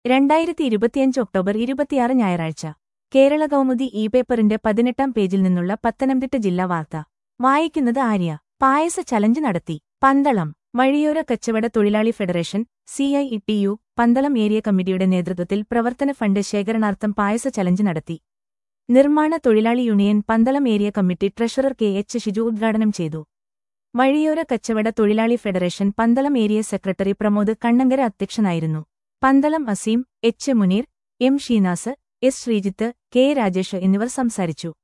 രണ്ടായിരത്തി ഇരുപത്തിയഞ്ച് ഒക്ടോബർ ഇരുപത്തിയാറ് ഞായറാഴ്ച കേരള കൗമുദി ഇ പേപ്പറിന്റെ പതിനെട്ടാം പേജിൽ നിന്നുള്ള പത്തനംതിട്ട ജില്ലാ വാർത്ത വായിക്കുന്നത് ആര്യ പായസ ചലഞ്ച് നടത്തി പന്തളം വഴിയോര കച്ചവട തൊഴിലാളി federation C I T U Pandalam area കമ്മിറ്റിയുടെ നേതൃത്വത്തിൽ പ്രവർത്തന ഫണ്ട് ശേഖരണാർത്ഥം പായസ ചലഞ്ച് നടത്തി നിർമ്മാണ തൊഴിലാളി union Pandalam area committee treasurer K H Shiju ഉദ്ഘാടനം ചെയ്തു വഴിയോര കച്ചവട തൊഴിലാളി federation Pandalam area secretary Pramod Kannankara അധ്യക്ഷനായിരുന്നു Pandalam Azeem H Muneer M Sheenas S Sreejith K Rajesh എന്നിവർ സംസാരിച്ചു